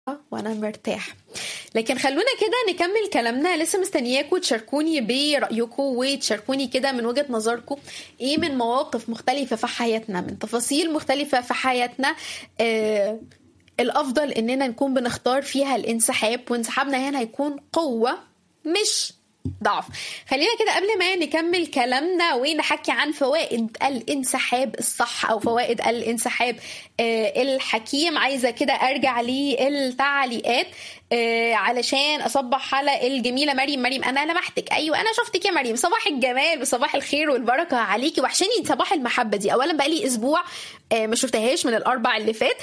وانا مرتاح لكن خلونا كده نكمل كلامنا لسه مستنياكم تشاركوني برايكم وتشاركوني كده من وجهه نظركم ايه من مواقف مختلفه في حياتنا من تفاصيل مختلفه في حياتنا آه الافضل اننا نكون بنختار فيها الانسحاب وانسحابنا هنا هيكون قوه مش ضعف خلينا كده قبل ما نكمل كلامنا ونحكي عن فوائد الانسحاب الصح او فوائد الانسحاب آه الحكيم عايزه كده ارجع للتعليقات آه علشان اصبح على الجميله مريم مريم انا لمحتك ايوه انا شفتك يا مريم صباح الجمال وصباح الخير والبركه عليكي وحشاني صباح المحبه دي اولا بقالي اسبوع آه ما شفتهاش من الاربع اللي فات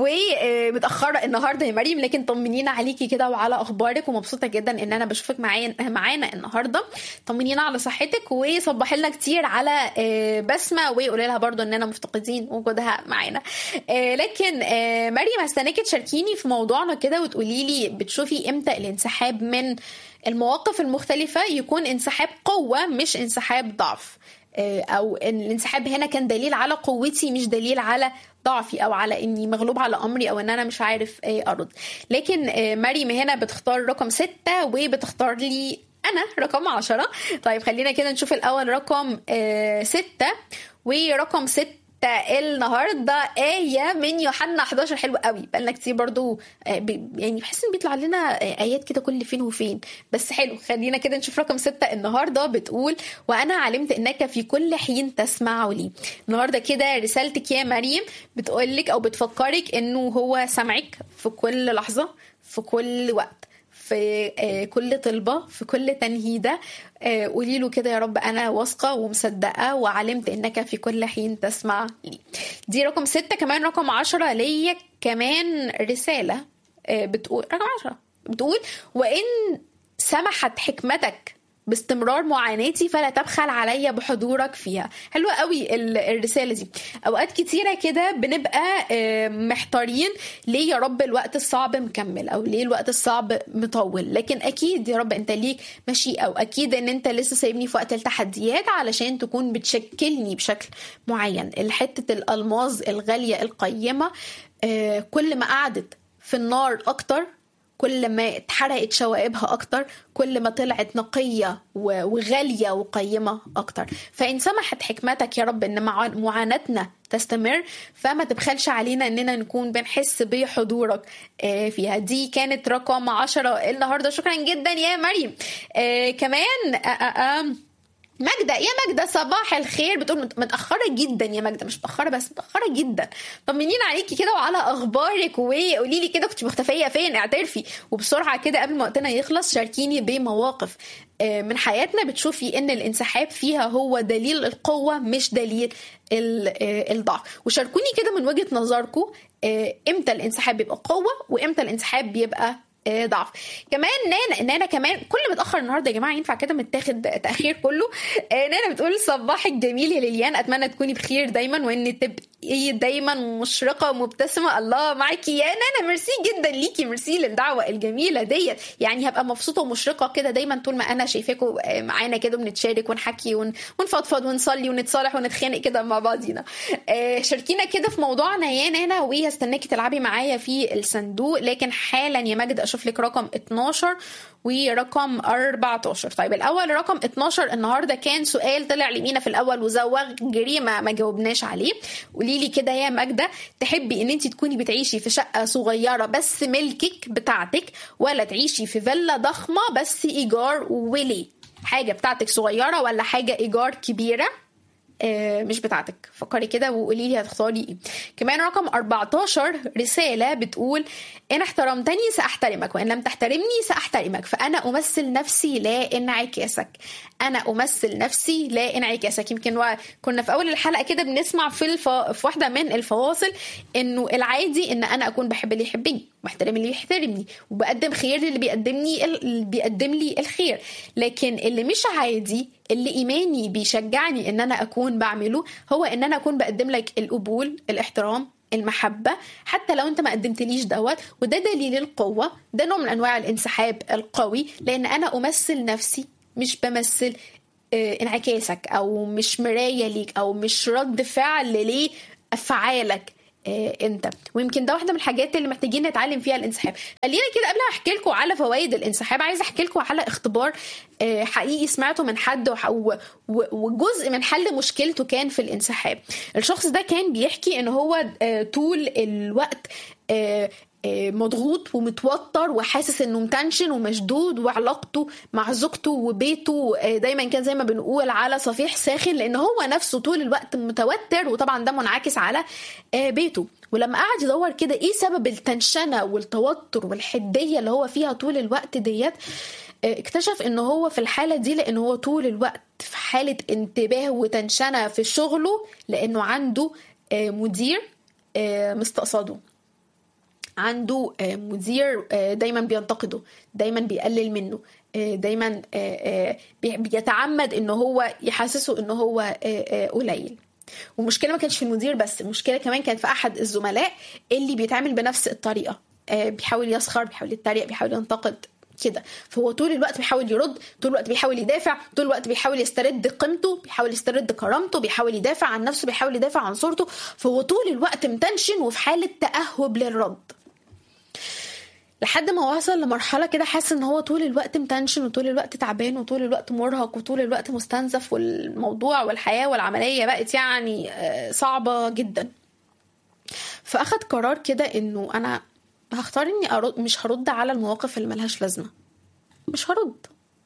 ومتاخره النهارده يا مريم لكن طمنينا عليكي كده وعلى اخبارك ومبسوطه جدا ان انا بشوفك معايا معانا النهارده طمنينا على صحتك وصبح لنا كتير على بسمه وقولي لها برضو اننا مفتقدين وجودها معانا لكن مريم هستناكي تشاركيني في موضوعنا كده وتقولي لي بتشوفي امتى الانسحاب من المواقف المختلفة يكون انسحاب قوة مش انسحاب ضعف او ان الانسحاب هنا كان دليل على قوتي مش دليل على ضعفي او على اني مغلوب على امري او ان انا مش عارف ارد لكن مريم هنا بتختار رقم ستة وبتختار لي انا رقم عشرة طيب خلينا كده نشوف الاول رقم ستة ورقم ستة النهارده آية من يوحنا 11 حلو قوي بقالنا كتير برضو يعني بحس ان بيطلع لنا آيات كده كل فين وفين بس حلو خلينا كده نشوف رقم ستة النهارده بتقول وأنا علمت إنك في كل حين تسمع لي النهارده كده رسالتك يا مريم بتقولك أو بتفكرك إنه هو سمعك في كل لحظة في كل وقت في كل طلبة في كل تنهيدة قولي له كده يا رب أنا واثقة ومصدقة وعلمت إنك في كل حين تسمع لي دي رقم ستة كمان رقم عشرة ليا كمان رسالة بتقول رقم عشرة بتقول وإن سمحت حكمتك باستمرار معاناتي فلا تبخل عليا بحضورك فيها حلوة قوي الرسالة دي أوقات كتيرة كده بنبقى محتارين ليه يا رب الوقت الصعب مكمل أو ليه الوقت الصعب مطول لكن أكيد يا رب أنت ليك مشيئة وأكيد أن أنت لسه سايبني في وقت التحديات علشان تكون بتشكلني بشكل معين الحتة الألماظ الغالية القيمة كل ما قعدت في النار أكتر كل ما اتحرقت شوائبها اكتر كل ما طلعت نقيه وغاليه وقيمه اكتر فان سمحت حكمتك يا رب ان معاناتنا تستمر فما تبخلش علينا اننا نكون بنحس بحضورك فيها دي كانت رقم عشرة النهارده شكرا جدا يا مريم كمان آآ آآ ماجدة يا ماجدة صباح الخير بتقول متأخرة جدا يا ماجدة مش متأخرة بس متأخرة جدا طمنينا عليكي كده وعلى أخبارك وقولي لي كده كنت مختفية فين اعترفي وبسرعة كده قبل ما وقتنا يخلص شاركيني بمواقف من حياتنا بتشوفي ان الانسحاب فيها هو دليل القوة مش دليل الضعف وشاركوني كده من وجهة نظركم امتى الانسحاب بيبقى قوة وامتى الانسحاب بيبقى ضعف كمان نانا نانا كمان كل ما اتاخر النهارده يا جماعه ينفع كده متاخد تاخير كله نانا بتقول صباح الجميل يا ليليان اتمنى تكوني بخير دايما وان تبقي دايما مشرقه ومبتسمه الله معاكي يا نانا ميرسي جدا ليكي ميرسي للدعوه الجميله ديت يعني هبقى مبسوطه ومشرقه كده دايما طول ما انا شايفاكم معانا كده بنتشارك ونحكي ونفضفض ونصلي ونتصالح ونتخانق كده مع بعضينا شاركينا كده في موضوعنا يا نانا وهستناكي تلعبي معايا في الصندوق لكن حالا يا ماجد اشوف لك رقم 12 ورقم 14 طيب الاول رقم 12 النهارده كان سؤال طلع لمينا في الاول وزوغ جريمه ما جاوبناش عليه قولي لي كده يا ماجده تحبي ان انت تكوني بتعيشي في شقه صغيره بس ملكك بتاعتك ولا تعيشي في فيلا ضخمه بس ايجار وليه حاجه بتاعتك صغيره ولا حاجه ايجار كبيره مش بتاعتك فكري كده وقولي لي هتختاري ايه كمان رقم 14 رساله بتقول ان احترمتني ساحترمك وان لم تحترمني ساحترمك فانا امثل نفسي لا انعكاسك انا امثل نفسي لا انعكاسك يمكن كنا في اول الحلقه كده بنسمع في الف... في واحده من الفواصل انه العادي ان انا اكون بحب اللي يحبني واحترم اللي يحترمني وبقدم خير للي بيقدمني اللي بيقدم لي الخير لكن اللي مش عادي اللي ايماني بيشجعني ان انا اكون بعمله هو ان انا اكون بقدم لك القبول الاحترام المحبة حتى لو انت ما قدمتليش دوت وده دليل القوة ده نوع من انواع الانسحاب القوي لان انا امثل نفسي مش بمثل انعكاسك او مش مراية ليك او مش رد فعل لافعالك آه، انت ويمكن ده واحده من الحاجات اللي محتاجين نتعلم فيها الانسحاب خلينا كده قبل ما احكي لكم على فوائد الانسحاب عايزه احكي لكم على اختبار آه، حقيقي سمعته من حد وح- و- و- وجزء من حل مشكلته كان في الانسحاب الشخص ده كان بيحكي ان هو آه، طول الوقت آه، آه، مضغوط ومتوتر وحاسس انه متنشن ومشدود وعلاقته مع زوجته وبيته آه، دايما كان زي ما بنقول على صفيح ساخن لان هو نفسه طول الوقت متوتر وطبعا ده منعكس على آه، بيته ولما قعد يدور كده ايه سبب التنشنه والتوتر والحديه اللي هو فيها طول الوقت ديت آه، اكتشف ان هو في الحاله دي لان هو طول الوقت في حاله انتباه وتنشنه في شغله لانه عنده آه، مدير آه، مستقصده عنده آه، مدير آه، دايما بينتقده دايما بيقلل منه آه، دايما آه، آه، بي- بيتعمد ان هو يحسسه ان هو آه، آه، قليل والمشكله ما كانش في المدير بس المشكله كمان كانت في احد الزملاء اللي بيتعامل بنفس الطريقه آه، بيحاول يسخر بيحاول يتريق بيحاول ينتقد كده فهو طول الوقت بيحاول يرد طول الوقت بيحاول يدافع طول الوقت بيحاول يسترد قيمته بيحاول يسترد كرامته بيحاول يدافع عن نفسه بيحاول يدافع عن صورته فهو طول الوقت متنشن وفي حاله تاهب للرد لحد ما وصل لمرحله كده حاسس ان هو طول الوقت متنشن وطول الوقت تعبان وطول الوقت مرهق وطول الوقت مستنزف والموضوع والحياه والعمليه بقت يعني آه، صعبه جدا فاخد قرار كده انه انا هختار اني أرد مش هرد على المواقف اللي ملهاش لازمه مش هرد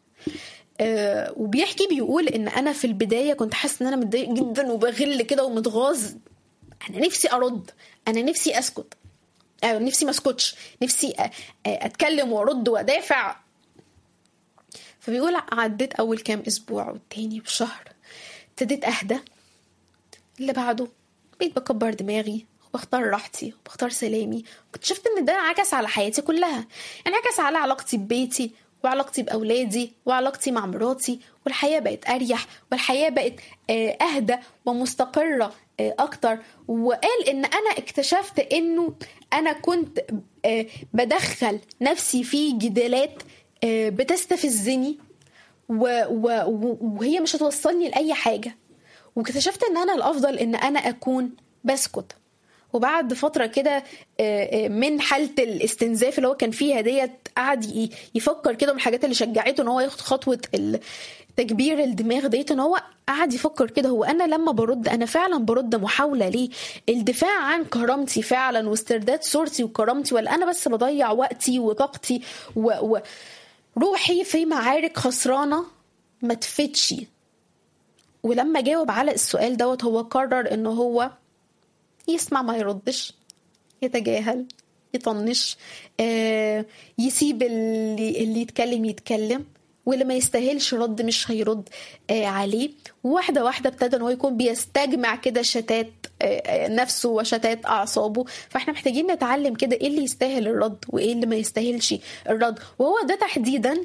آه، وبيحكي بيقول ان انا في البدايه كنت حاسس ان انا متضايق جدا وبغل كده ومتغاظ انا نفسي ارد انا نفسي اسكت آه، نفسي ما اسكتش نفسي آه، آه، اتكلم وارد وادافع فبيقول عديت اول كام اسبوع والتاني والشهر ابتديت اهدى اللي بعده بقيت بكبر دماغي وبختار راحتي وبختار سلامي واكتشفت ان ده انعكس على حياتي كلها انعكس على علاقتي ببيتي وعلاقتي باولادي وعلاقتي مع مراتي والحياه بقت اريح والحياه بقت آه، اهدى ومستقره آه، اكتر وقال ان انا اكتشفت انه انا كنت آه، بدخل نفسي في جدالات آه، بتستفزني و- و- و- وهي مش هتوصلني لاي حاجه واكتشفت ان انا الافضل ان انا اكون بسكت وبعد فتره كده آه، آه، من حاله الاستنزاف اللي هو كان فيها ديت قعد ي- يفكر كده من الحاجات اللي شجعته ان هو ياخد خطوه ال- تكبير الدماغ ديت ان هو قعد يفكر كده هو انا لما برد انا فعلا برد محاوله ليه الدفاع عن كرامتي فعلا واسترداد صورتي وكرامتي ولا انا بس بضيع وقتي وطاقتي و... و... روحي في معارك خسرانه ما تفيدش ولما جاوب على السؤال دوت هو قرر ان هو يسمع ما يردش يتجاهل يطنش آه يسيب اللي, اللي يتكلم يتكلم واللي ما يستاهلش رد مش هيرد آه عليه واحدة واحدة ابتدى ان هو يكون بيستجمع كده شتات آه آه، نفسه وشتات اعصابه فاحنا محتاجين نتعلم كده ايه اللي يستاهل الرد وايه اللي ما يستاهلش الرد وهو ده تحديدا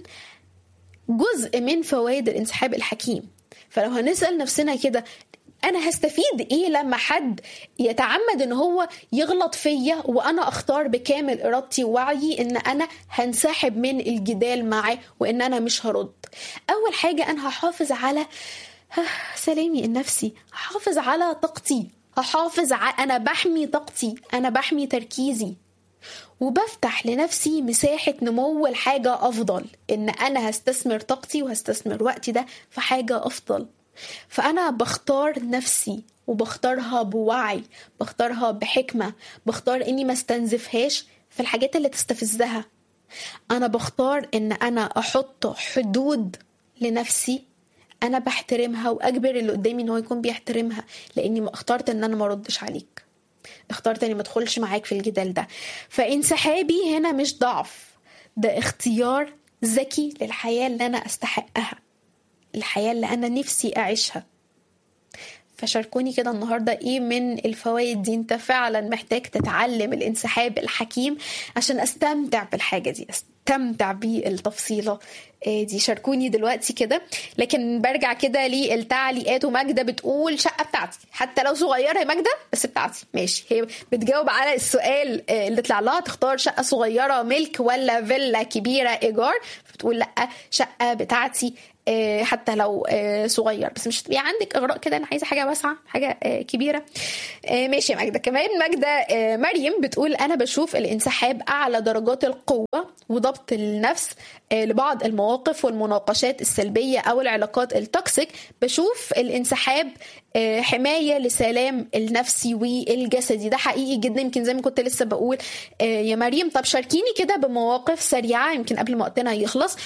جزء من فوائد الانسحاب الحكيم فلو هنسأل نفسنا كده انا هستفيد ايه لما حد يتعمد ان هو يغلط فيا وانا اختار بكامل ارادتي ووعي ان انا هنسحب من الجدال معاه وان انا مش هرد اول حاجه انا هحافظ على سلامي النفسي هحافظ على طاقتي هحافظ على انا بحمي طاقتي انا بحمي تركيزي وبفتح لنفسي مساحة نمو لحاجة أفضل إن أنا هستثمر طاقتي وهستثمر وقتي ده في حاجة أفضل فأنا بختار نفسي وبختارها بوعي بختارها بحكمة بختار إني ما استنزفهاش في الحاجات اللي تستفزها أنا بختار إن أنا أحط حدود لنفسي أنا بحترمها وأجبر اللي قدامي إن هو يكون بيحترمها لأني ما اخترت إن أنا ما أردش عليك اخترت اني ما ادخلش معاك في الجدال ده فانسحابي هنا مش ضعف ده اختيار ذكي للحياة اللي أنا أستحقها الحياة اللي أنا نفسي أعيشها فشاركوني كده النهارده ايه من الفوائد دي انت فعلا محتاج تتعلم الانسحاب الحكيم عشان استمتع بالحاجه دي استمتع بالتفصيله دي شاركوني دلوقتي كده لكن برجع كده للتعليقات وماجده بتقول شقه بتاعتي حتى لو صغيره يا ماجده بس بتاعتي ماشي هي بتجاوب على السؤال اللي طلع لها تختار شقه صغيره ملك ولا فيلا كبيره ايجار بتقول لا شقه بتاعتي آه، حتى لو آه، صغير بس مش تبقي عندك اغراء كده انا عايزه حاجه واسعه حاجه آه، كبيره آه، ماشي يا ماجده كمان ماجده آه، مريم بتقول انا بشوف الانسحاب اعلى درجات القوه وضبط النفس آه، لبعض المواقف والمناقشات السلبيه او العلاقات التوكسيك بشوف الانسحاب آه، حمايه لسلام النفسي والجسدي ده حقيقي جدا يمكن زي ما كنت لسه بقول آه، يا مريم طب شاركيني كده بمواقف سريعه يمكن قبل ما وقتنا يخلص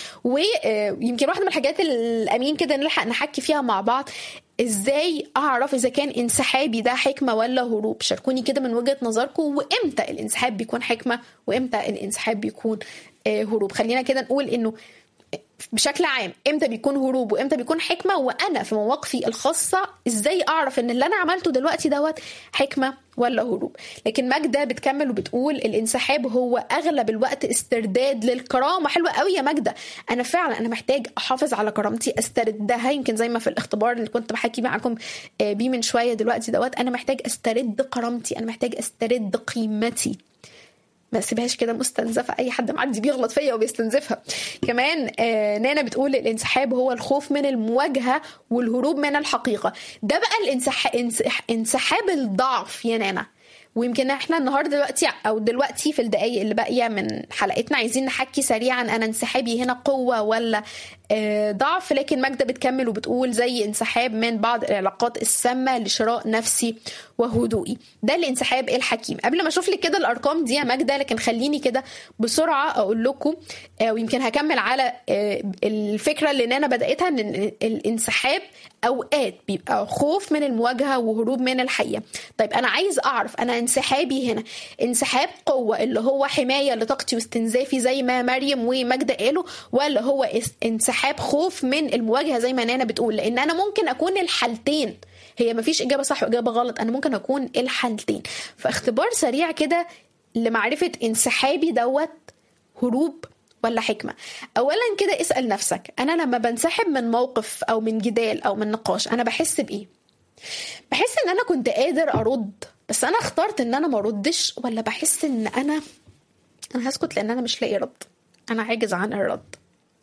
ويمكن واحده من الحاجات الامين كده نلحق نحكي فيها مع بعض ازاي اعرف اذا كان انسحابي ده حكمه ولا هروب شاركوني كده من وجهه نظركم وامتى الانسحاب بيكون حكمه وامتى الانسحاب بيكون آه، هروب خلينا كده نقول انه بشكل عام امتى بيكون هروب وامتى بيكون حكمه وانا في مواقفي الخاصه ازاي اعرف ان اللي انا عملته دلوقتي دوت حكمه ولا هروب لكن ماجده بتكمل وبتقول الانسحاب هو اغلب الوقت استرداد للكرامه حلوه قوي يا ماجده انا فعلا انا محتاج احافظ على كرامتي استردها يمكن زي ما في الاختبار اللي كنت بحكي معاكم آه، بيه من شويه دلوقتي دوت انا محتاج استرد كرامتي انا محتاج استرد قيمتي ما اسيبهاش كده مستنزفه اي حد معدي بيغلط فيا وبيستنزفها كمان آه نانا بتقول الانسحاب هو الخوف من المواجهه والهروب من الحقيقه ده بقى الانسح... انسح... انسحاب الضعف يا نانا ويمكن احنا النهارده دلوقتي او دلوقتي في الدقائق اللي باقيه من حلقتنا عايزين نحكي سريعا انا انسحابي هنا قوه ولا آه، ضعف لكن ماجده بتكمل وبتقول زي انسحاب من بعض العلاقات السامه لشراء نفسي وهدوئي ده الانسحاب الحكيم قبل ما اشوف لك كده الارقام دي يا ماجده لكن خليني كده بسرعه اقول لكم آه، ويمكن هكمل على آه، الفكره اللي انا بداتها ان الانسحاب اوقات بيبقى خوف من المواجهه وهروب من الحقيقه طيب انا عايز اعرف انا انسحابي هنا انسحاب قوه اللي هو حمايه لطاقتي واستنزافي زي ما مريم وماجده قالوا ولا هو اس- انسحاب خوف من المواجهه زي ما نانا بتقول لان انا ممكن اكون الحالتين هي مفيش اجابه صح واجابه غلط انا ممكن اكون الحالتين فاختبار سريع كده لمعرفه انسحابي دوت هروب ولا حكمة أولا كده اسأل نفسك أنا لما بنسحب من موقف أو من جدال أو من نقاش أنا بحس بإيه بحس إن أنا كنت قادر أرد بس أنا اخترت إن أنا ما أردش ولا بحس إن أنا أنا هسكت لأن أنا مش لاقي رد أنا عاجز عن الرد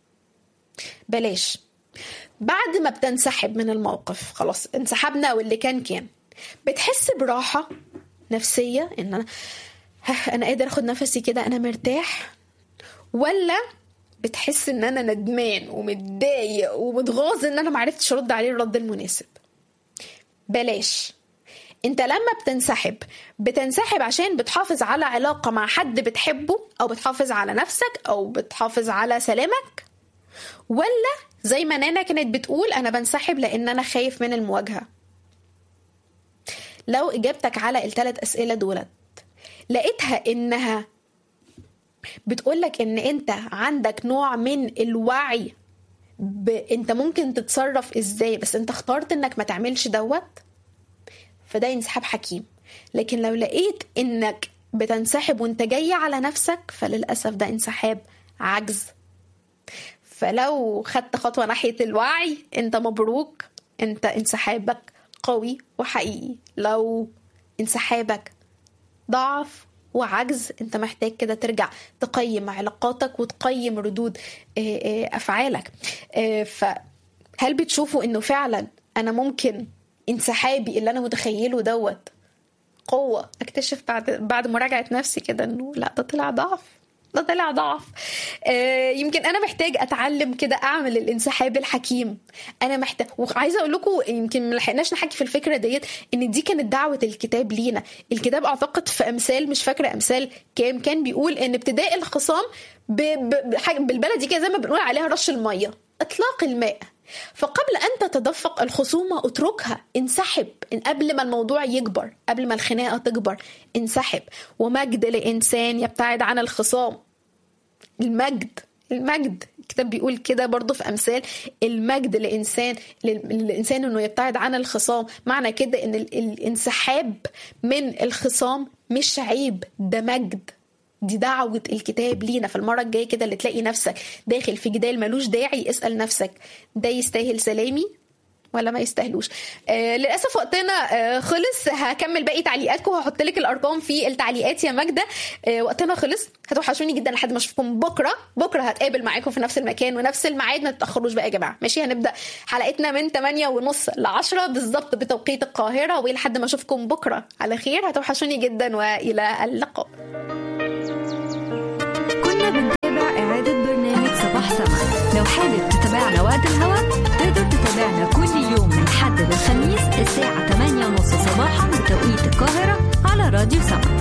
بلاش بعد ما بتنسحب من الموقف خلاص انسحبنا واللي كان كان بتحس براحة نفسية ان انا انا قادر اخد نفسي كده انا مرتاح ولا بتحس ان انا ندمان ومتضايق ومتغاظ ان انا معرفتش ارد عليه الرد المناسب بلاش انت لما بتنسحب بتنسحب عشان بتحافظ على علاقة مع حد بتحبه او بتحافظ على نفسك او بتحافظ على سلامك ولا زي ما نانا كانت بتقول انا بنسحب لان انا خايف من المواجهه لو اجابتك على الثلاث اسئله دولت لقيتها انها بتقولك ان انت عندك نوع من الوعي ب... انت ممكن تتصرف ازاي بس انت اخترت انك ما تعملش دوت فده انسحاب حكيم لكن لو لقيت انك بتنسحب وانت جاي على نفسك فللاسف ده انسحاب عجز فلو خدت خطوه ناحيه الوعي انت مبروك انت انسحابك قوي وحقيقي لو انسحابك ضعف وعجز انت محتاج كده ترجع تقيم علاقاتك وتقيم ردود افعالك فهل بتشوفوا انه فعلا انا ممكن انسحابي اللي انا متخيله دوت قوة اكتشف بعد بعد مراجعة نفسي كده انه لا ده طلع ضعف ده طلع ضعف آه يمكن انا محتاج اتعلم كده اعمل الانسحاب الحكيم انا محتاج وعايزه اقول لكم يمكن ما لحقناش نحكي في الفكره ديت ان دي كانت دعوه الكتاب لينا الكتاب اعتقد في امثال مش فاكره امثال كام كان بيقول ان ابتداء الخصام ب... ب... بالبلدي كده زي ما بنقول عليها رش الميه اطلاق الماء فقبل ان تتدفق الخصومه اتركها انسحب إن قبل ما الموضوع يكبر قبل ما الخناقه تكبر انسحب ومجد لانسان يبتعد عن الخصام المجد المجد الكتاب بيقول كده برضه في امثال المجد لانسان للانسان انه يبتعد عن الخصام معنى كده ان الانسحاب من الخصام مش عيب ده مجد دي دعوة الكتاب لينا فالمرة الجاية كده اللي تلاقي نفسك داخل في جدال ملوش داعي اسأل نفسك ده يستاهل سلامي ولا ما يستاهلوش آه للاسف وقتنا آه خلص هكمل باقي تعليقاتكم وهحط لك الارقام في التعليقات يا ماجده آه وقتنا خلص هتوحشوني جدا لحد ما اشوفكم بكره بكره هتقابل معاكم في نفس المكان ونفس الميعاد ما تتاخروش بقى يا جماعه ماشي هنبدا حلقتنا من 8 ونص ل 10 بالظبط بتوقيت القاهره ولحد ما اشوفكم بكره على خير هتوحشوني جدا والى اللقاء كنا بنتابع إعادة برنامج صباح سما لو حابب تتابعنا وقت الهوا تقدر تتابعنا كل يوم من حد للخميس الساعة 8:30 صباحا بتوقيت القاهرة على راديو سما